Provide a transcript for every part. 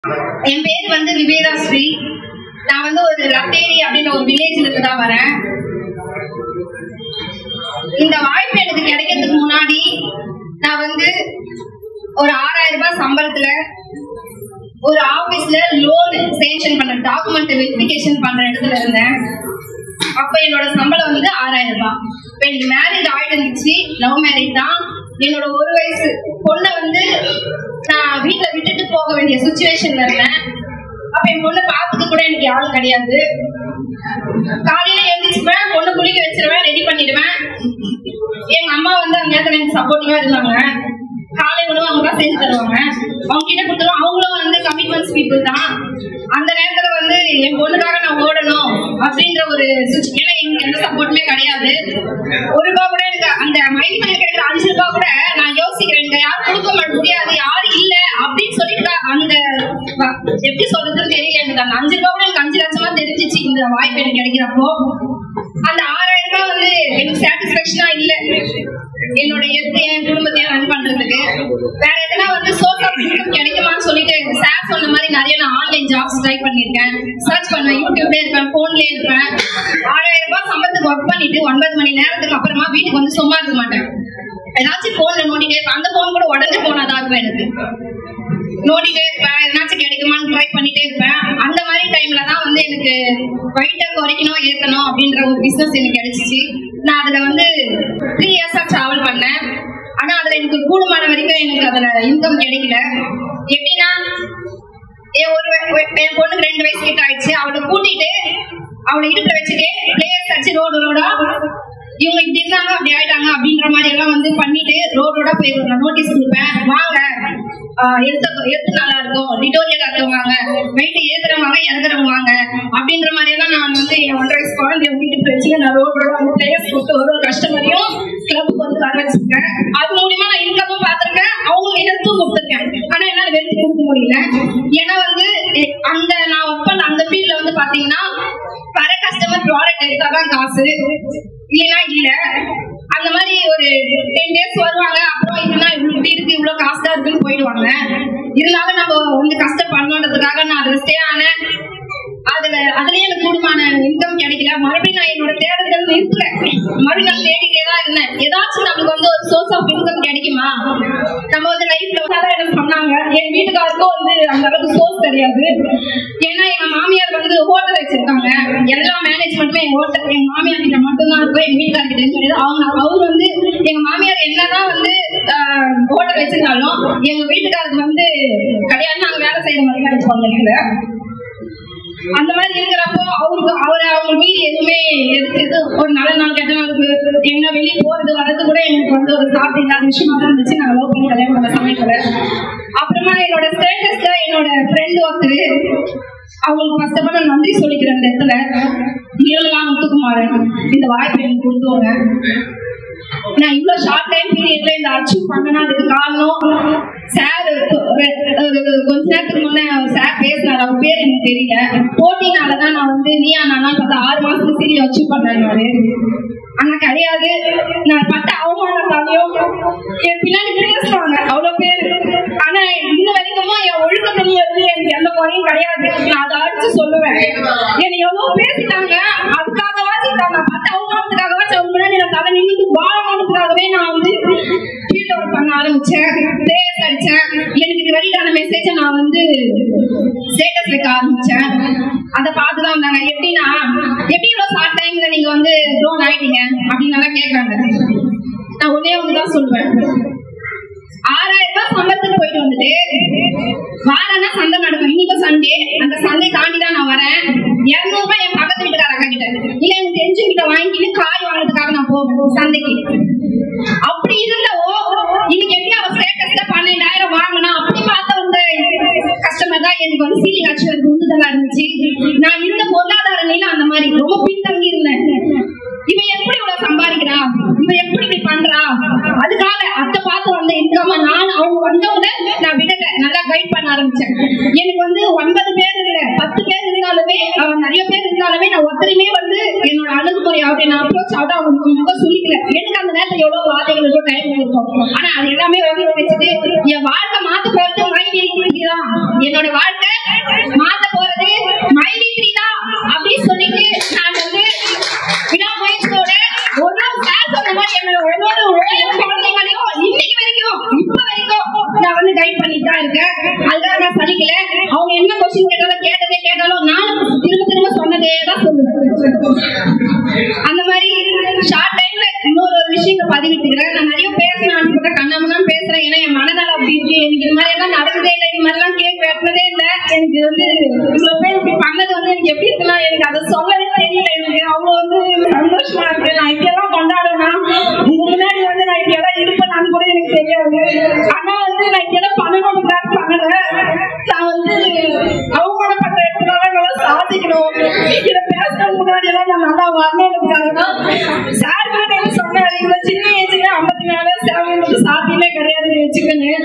என் பேர் வந்து நிவேதா ஸ்ரீ நான் வந்து ஒரு ரத்தேரி அப்படின்ற ஒரு வில்லேஜ்ல இருந்து தான் வரேன் இந்த வாய்ப்பு எனக்கு கிடைக்கிறதுக்கு முன்னாடி நான் வந்து ஒரு ஆறாயிரம் ரூபாய் சம்பளத்துல ஒரு ஆபீஸ்ல லோன் சேங்ஷன் பண்ற டாக்குமெண்ட் வெரிஃபிகேஷன் பண்ற இடத்துல இருந்தேன் அப்ப என்னோட சம்பளம் வந்து ஆறாயிரம் ரூபாய் இப்ப எனக்கு மேரேஜ் ஆயிட்டு இருந்துச்சு லவ் மேரேஜ் தான் என்னோட ஒரு வயசு பொண்ணை வந்து நான் வீட்டுல விட்டுட்டு போக வேண்டிய சுச்சுவேஷன்ல இருந்தேன் அப்ப என் பொண்ணை பார்த்துக்க கூட எனக்கு யாரும் கிடையாது காலையில எழுந்திரிச்சுப்பேன் பொண்ணு குளிக்க வச்சிருவேன் ரெடி பண்ணிடுவேன் எங்க அம்மா வந்து அந்த நேரத்துல எனக்கு சப்போர்ட்டிவா இருந்தாங்க காலை உணவு அவங்க தான் செஞ்சு தருவாங்க அவங்க கிட்ட கொடுத்துருவோம் அவங்களும் வந்து கமிட்மெண்ட்ஸ் பீப்புள் தான் அந்த நேரத்துல வந்து என் பொண்ணுக்காக நான் ஓடணும் அப்படின்ற ஒரு சுச்சு- ஏன்னா எனக்கு எந்த சப்போர்ட்டுமே கிடையாது ஒரு ரூபா கூட எனக்கு அந்த மைண்ட் கிடைக்கிற அஞ்சு ரூபா கூட நான் யோசிக்கிறேன் எனக்கு யாரும் கொடுக்க மாட்ட முடியாது யாரும் இல்ல அப்படின்னு சொல்லிட்டு தான் அந்த வ- எப்படி சொல்றதுன்னு தெரியல எனக்கு அந்த அஞ்சு ரூபா கூட எனக்கு அஞ்சு லட்சமா தெரிஞ்சிச்சு இந்த வாய்ப்பு எனக்கு கிடைக்கிறப்போ அந்த ஆறாயிரம் ரூபாய் வந்து எனக்கு சாட்டிஸ்பேக்ஷனா இல்ல என்னுடைய என் குடும்பத்தையும் ரன் பண்றதுக்கு வேற எதனா வந்து சோர்ஸ் ஆஃப் இன்கம் கிடைக்குமான்னு சொல்லிட்டு சார் சொன்ன மாதிரி நிறைய நான் ஆன்லைன் ஜாப்ஸ் ட்ரை பண்ணிருக்கேன் சர்ச் பண்ணுவேன் யூடியூப்ல இருப்பேன் போன்லயே இருப்பேன் ஆறாயிரம் ரூபாய் சம்பளத்துக்கு ஒர்க் பண்ணிட்டு ஒன்பது மணி நேரத்துக்கு அப்புறமா வீட்டுக்கு வந்து சும்மா இருக்க மாட்டேன் ஏதாச்சும் போன்ல நோண்டிட்டே இருப்பேன் அந்த போன் கூட உடஞ்சு போனாதான் இருக்கும் எனக்கு நோண்டிட்டே இருப்பேன் எதனாச்சும் கிடைக்குமான்னு ட்ரை பண்ணிட்டே இருப்பேன் அந்த மாதிரி டைம்ல தான் வந்து எனக்கு வெயிட்டை குறைக்கணும் ஏத்தணும் அப்படின்ற ஒரு பிசினஸ் எனக்கு கிடைச்சிச்சு நான் அதுல வந்து த்ரீ இயர்ஸா டிராவல் பண்ணேன் ஆனா அதுல எனக்கு கூடுமான வரைக்கும் எனக்கு அதுல இன்கம் கிடைக்கல எப்படின்னா என் ஒரு வ- வ- என் பொண்ணுக்கு ரெண்டு வயசு கிட்ட ஆயிடுச்சு அவளை கூட்டிட்டு அவளை இடுப்புல வச்சுட்டு பிளேயர்ஸ் அடிச்சு ரோடு ரோடா இவங்க இப்படி இருந்தாங்க அப்படி ஆயிட்டாங்க அப்படின்ற மாதிரி எல்லாம் வந்து பண்ணிட்டு ரோடு ரோடா போய் நான் நோட்டீஸ் கொடுப்பேன் வாங்க ஆஹ் எடுத்த எடுத்து நல்லா இருக்கும் டிட்டோரியல் இருக்கவங்க வாங்க வெயிட் ஏத்துறவங்க வாங்க இறங்குறவங்க வாங்க அப்படின்ற மாதிரி எல்லாம் நான் வந்து என் ஒன்றரை வயசு குழந்தைய வீட்டுக்கு வச்சு நான் ரோடு ரோடா வந்து பிளேயர்ஸ் கொடுத்து ஒரு ஒரு கஸ்டமரையும் கிளப்புக்கு வந்து வர வச்சிருக்கேன் அது மூலியமா நான் இன்கமும் பார்த்திருக்கேன் அவங்களுக்கு ஹெல்த்தும் கொடுத்துருக்கேன் ஆனா என்னால வெறுத்து கொடுக்க முடியல ஏன்னா வந்து எ- அந்த நான் ஒர்க் பண்ண அந்த ஃபீல்ட்ல வந்து பாத்தீங்கன்னா வர கஸ்டமர் ப்ராடக்ட் எடுத்தாதான் காசு இல்லைன்னா இல்ல அந்த மாதிரி ஒரு டென் டேஸ் வருவாங்க அப்புறம் இதுனா இப்படி இருக்கு இவ்வளவு காசு தான் இருக்குன்னு போயிடுவாங்க இருந்தாலும் நம்ம வந்து கஷ்டப்படணுன்றதுக்காக நான் அதுல ஸ்டே ஆனேன் அதுல அதுலயே எனக்கு கூடுமான இன்கம் கிடைக்கல மறுபடியும் நான் என்னோட தேடுதல் நிறுத்தல மறுபடியும் நான் தேடிட்டே தான் இருந்தேன் ஏதாச்சும் நமக்கு வந்து ஒரு சோர்ஸ் ஆஃப் இன்கம் கிடைக்குமா நம்ம வந்து லைஃப்ல வந்து எனக்கு சொன்னாங்க என் வீட்டுக்காருக்கும் வந்து அந்த அளவுக்கு சோர்ஸ் தெரியாது ஏன்னா எங்க மாமியார் வந்து ஹோட்டல் வச்சிருக்காங்க எல்லா மேனேஜ்மெண்ட்டுமே எங்க ஹோட்டல் எங்க மாமியார் கிட்ட மட்டும் தான் இருக்கும் எங்க வீட்டுக்கார கிட்ட கிடையாது அவங்க அவர் வந்து எங்க மாமியார் என்னதான் வந்து ஹோட்டல் வச்சிருந்தாலும் எங்க வீட்டுக்காருக்கு வந்து கிடையாது நாங்க வேலை செய்யற மாதிரி தான் வச்சுப்பாங்க வீட்டுல அந்த மாதிரி இருக்கிறப்போ அவருக்கு அவரை அவங்க மீறி எதுவுமே எடுத்து ஒரு நல்ல நாள் கெட்ட நாளுக்கு எங்க வெளியே போறது வர்றது கூட எனக்கு வந்து ஒரு சாப்பிட்டு இல்லாத விஷயமா தான் இருந்துச்சு நான் லவ் பண்ணி கல்யாணம் பண்ண சமயத்துல அப்புறமா என்னோட ஸ்டேட்டஸ்ல என்னோட ஃப்ரெண்ட் ஒருத்தர் அவங்களுக்கு ஃபர்ஸ்ட் ஆஃப் ஆல் நன்றி சொல்லிக்கிறேன் இந்த இடத்துல நீளலாம் முத்துக்குமாரன் இந்த வாய்ப்பு எனக்கு கொடுத்தோங்க நான் இவ்வளவு ஷார்ட் டைம் பீரியட்ல இந்த அச்சீவ் பண்ணனா அதுக்கு காரணம் சார் கொஞ்ச நேரத்துக்கு முன்ன சார் பேசினாரு அவர் பேர் எனக்கு தெரியல போட்டினாலதான் நான் வந்து நீயா நானா பார்த்தா ஆறு மாசத்துக்கு சீரிய அச்சீவ் பண்ணாரு ஆனா கிடையாது நான் பட்ட அவமானத்தாலையும் என் பின்னாடி பேசுவாங்க அவ்வளவு பேர் ஆனா இன்ன வரைக்கும் என் ஒழுக்கத்திலேயே வந்து எனக்கு எந்த குறையும் கிடையாது நான் அதை அடிச்சு சொல்லுவேன் என்னை எவ்வளவு பேசிட்டாங்க அதுக்காகவாச்சும் நான் பட்ட அவமானத்துக்காகவாச்சும் அவங்க முன்னாடி நான் தலை நின்று வாழணுன்றதுக்காகவே நான் வந்து ஃபீல்ட் ஒர்க் பண்ண ஆரம்பிச்சேன் பிரேயர்ஸ் அடிச்சேன் எனக்கு இது வரைக்கான மெசேஜ நான் வந்து ஸ்டேட்டஸ் வைக்க ஆரம்பிச்சேன் அதை பார்த்து தான் வந்தாங்க எப்படின்னா எப்படி இவ்வளவு ஷார்ட் டைம்ல நீங்க வந்து ட்ரோன் ஆயிட்டீங்க அப்படின்னு எல்லாம் கேட்கறாங்க நான் ஒன்னே ஒன்று தான் சொல்லுவேன் ஆறாயிரம் ரூபாய் சம்பளத்துக்கு போயிட்டு வந்துட்டு வாரம்னா சந்தை நடக்கும் இன்னைக்கு சண்டே அந்த சந்தை தாண்டி தான் நான் வரேன் இருநூறு ரூபாய் என் பக்கத்து வீட்டுக்கார அக்கா கிட்ட இல்ல எனக்கு தெரிஞ்சு கிட்ட வாங்கிட்டு காய் வாங்குறதுக்காக நான் போவேன் சந்தைக்கு அப்படி இருந்தவோ இன்னைக்கு எப்படி அவ ஸ்டேட்டஸ்ல பன்னெண்டாயிரம் வாங்கினா அப்படி பார்த்த வந்த கஸ்டமர் தான் எனக்கு வந்து சீலிங் அச்சுவது உந்துதலா இருந்துச்சு நான் இருந்த பொருளாதார நிலை அந்த மாதிரி ரொம்ப பின்தங்கி இருந்தேன் இவன் எப்படி இவ்வளவு சம்பாதிக்கிறா இவன் எப்படி இப்படி பண்றா அதுக்காக அத்தை பார்த்து வந்த இன்கம் நான் அவங்க வந்தவங்க நான் விடல நல்லா கைட் பண்ண ஆரம்பிச்சேன் எனக்கு வந்து ஒன்பது பேர் இல்ல பத்து பேர் இருந்தா இருந்தாலுமே அஹ், நிறைய பேர் இருந்தாலுமே நான் ஒருத்தரையுமே வந்து என்னோட அணுகுமுறை ஆகட்டும் நான் அப்ரோச் ஆகட்டும் அவங்க முகம் சொல்லிக்கல எனக்கு அந்த நேரத்துல எவ்வளவு வார்த்தைகள் இருக்கும் டைம் இருக்கும் ஆனா அது எல்லாமே வந்து வச்சுட்டு என் வாழ்க்கை மாத்த போறது மைவி த்ரீ தான் என்னோட வாழ்க்கை மாத்த போறது மைவி த்ரீ தான் அப்படின்னு சொல்லிட்டு நான் வந்து விடாமுயற்சியோட ஒரு நாள் சார் சொன்ன மாதிரி என்னோட ஒவ்வொரு ஒவ்வொரு குழந்தைங்களையும் இன்னைக்கு வரைக்கும் இப்ப வரைக்கும் நான் வந்து கைட் பண்ணிட்டு தான் இருக்கேன் அதுக்காக நான் சலிக்கல அவங்க என்ன கொஸ்டின் கேட்டாலும் கேட்டதே கேட்டாலும் நானும் திரும்ப திரும்ப சொன்னதே தான் சொல்லுவேன் அந்த மாதிரி ஷார்ட் டைம்ல இன்னொரு ஒரு விஷயத்தை பதிவிட்டுக்கிறேன் நான் நிறைய பேசணும் அனுப்பிட்ட கண்ணாமலாம் பேசுறேன் ஏன்னா என் மனதால் அப்படி இருக்கு எனக்கு இது மாதிரி எல்லாம் நடந்ததே இல்லை இது மாதிரிலாம் கேக் வெட்டினதே இல்லை எனக்கு வந்து இவ்வளவு பேர் இப்படி பண்ணது வந்து எனக்கு எப்படி இருக்கலாம் எனக்கு அதை சொல்லவே தெரியல எனக்கு அவ்வளவு வந்து சந்தோஷமா இருக்கு நான் இப்படியெல்லாம் கொண்டாடுவேன் உங்க முன்னாடி வந்து நான் இப்படியெல்லாம் இருப்பேனான்னு கூட எனக்கு தெரியாது ஆனா வந்து நான் இப்படியெல்லாம் பண்ணணும்னு பண்ணல நான் வந்து அவமானப்பட்ட இடத்துல நல்லா சாதிக்கணும் இதை பேசுறது முன்னாடி எல்லாம் நான் நல்லா வரணும்னுக்காக தான் சார் கூட எனக்கு சொன்னாரு இவ்வளவு சின்ன ஏஜ்ல ஐம்பத்தி நாலு சேவை சாத்தியமே கிடையாது வச்சுக்கன்னு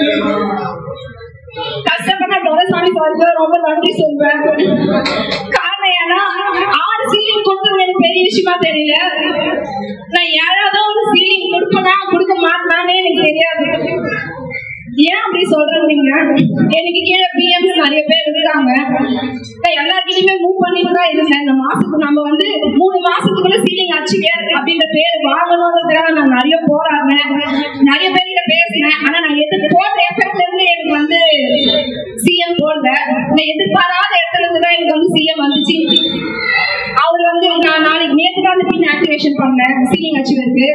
கஷ்டப்பட்ட துரைசாமி சாருக்கு ரொம்ப நன்றி சொல்வேன் காரணம் ஏன்னா ஆறு சீலிங் கொடுத்தது எனக்கு பெரிய விஷயமா தெரியல நான் யாராவது ஒரு சீலிங் கொடுப்பனா கொடுக்க மாட்டேனானே எனக்கு தெரியாது ஏன் அப்படி சொல்றீங்க எனக்கு கீழே பிஎம் நிறைய பேர் இருக்காங்க நான் எல்லார்கிட்டயுமே மூவ் பண்ணிட்டு தான் இருந்தேன் இந்த மாசத்துக்கு நம்ம வந்து மூணு மாசத்துக்குள்ள சீலிங் அச்சீவியர் அப்படின்ற பேர் வாங்கணுன்றதுக்காக நான் நிறைய போராடினேன் நிறைய பேர்கிட்ட பேசினேன் ஆனா நான் எது போட்ட எஃபெக்ட்ல இருந்து எனக்கு வந்து சிஎம் போடல நான் எதிர்பாராத இடத்துல இருந்து தான் எனக்கு வந்து சிஎம் வந்துச்சு அவர் வந்து நான் நாளைக்கு நேற்று தான் அந்த பின் ஆக்டிவேஷன் பண்ணேன் சீலிங் அச்சீவருக்கு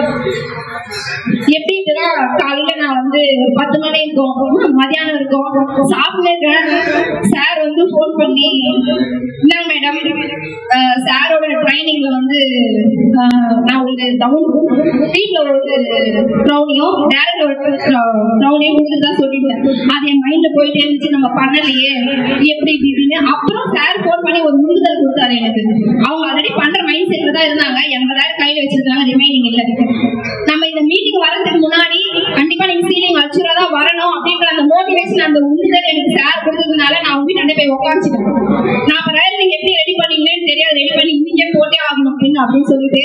எப்படின்னா காலையில நான் வந்து ஒரு பத்து மணி இருக்கும் மதியானம் இருக்கும் சாப்பிட்டுருக்கேன் சார் வந்து ஃபோன் பண்ணி இந்தாங்க மேடம் சாரோட ட்ரைனிங்ல வந்து அஹ், நான் உங்களுக்கு டவுன் டீம்ல ஒரு ப்ரௌனியும் டேரக்ட்ல ஒரு ப்ரௌனியும் உங்களுக்கு தான் சொல்லிட்டேன் அது என் மைண்ட்ல போயிட்டே இருந்துச்சு நம்ம பண்ணலையே எப்படி இப்படி இப்படின்னு அப்புறம் சார் ஃபோன் பண்ணி ஒரு முன்னுதல் கொடுத்தாரு எனக்கு அவங்க ஆல்ரெடி பண்ற மைண்ட் செட்ல தான் இருந்தாங்க எண்பதாயிரம் கையில வச்சிருக்காங்க ரிமைனிங் இல்ல நம்ம இந்த மீட்டிங் வரதுக்கு முன்னாடி கண்டிப்பா நீங்க சீலிங் அச்சுரா தான் வரணும் அப்படின்ற அந்த மோட்டிவேஷன் அந்த உந்துதல் எனக்கு சார் கொடுத்ததுனால நான் அவங்க வீட்டு போய் உட்காந்துட்டேன் நான் அப்ப ரயில் நீங்க எப்படி ரெடி பண்ணீங்கன்னு தெரியாது ரெடி பண்ணி இன்னைக்கே போட்டே ஆகணும் அப்படின்னு அப்படின்னு சொல்லிட்டு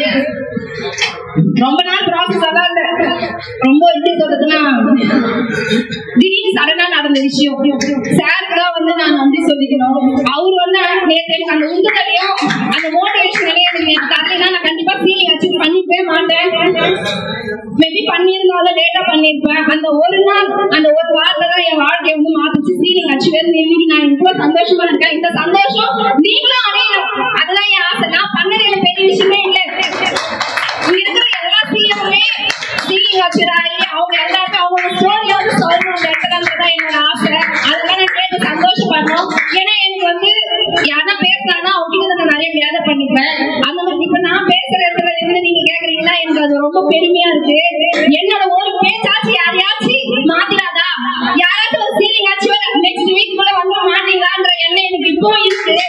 ரொம்ப நாள் ப்ராசஸ் எல்லாம் இல்ல ரொம்ப எப்படி சொல்றதுன்னா திடீர்னு சடனா நடந்த விஷயம் சாருக்கு தான் வந்து நான் நன்றி சொல்லிக்கணும் அவர் வந்து நேற்று எனக்கு அந்த உந்துதலையும் அந்த மோட்டிவேஷனையும் எனக்கு நேற்று தரலைன்னா நான் கண்டிப்பா சீலிங் அச்சீவ் பண்ணிக்கவே மாட்டேன் மேபி பண்ணியிருந்தாலும் லேட்டா பண்ணிருப்பேன் அந்த ஒரு நாள் அந்த ஒரு வார்த்தை தான் என் வாழ்க்கையை வந்து மாத்துச்சு சீலிங் அச்சீவ் இன்னைக்கு நான் இவ்வளவு சந்தோஷமா இருக்கேன் இந்த சந்தோஷம் நீங்களும் அடையணும் அதுதான் என் ஆசை நான் பண்ணது எனக்கு பெரிய விஷயமே இல்லை இங்க இருக்கிற எல்லா சீஎம்மே சீலிங் வச்சுறாரு அவங்க எல்லாருமே அவங்களோட ஸ்டோரியோட சொல்லணும் அந்த இடத்துலன்றதான் என்னோட ஆசை அதெல்லாம் நான் கேட்டு சந்தோஷப்படணும் ஏன்னா எனக்கு வந்து யாரா பேசுறாங்கன்னா அவங்க கிட்ட நான் நிறைய வேலை பண்ணிப்பேன் அந்த மாதிரி இப்ப நான் பேசுற இடத்துல இருந்து நீங்க கேக்குறீங்கன்னா எனக்கு அது ரொம்ப பெருமையா இருக்கு என்னோட ஒரு பேச்சாச்சு யாரையாச்சும் மாத்திராதா யாராச்சும் ஒரு சீலிங் ஆச்சு நெக்ஸ்ட் வீக் கூட வந்து மாட்டீங்களான்ற எண்ணம் எனக்கு இப்போ இருக்கு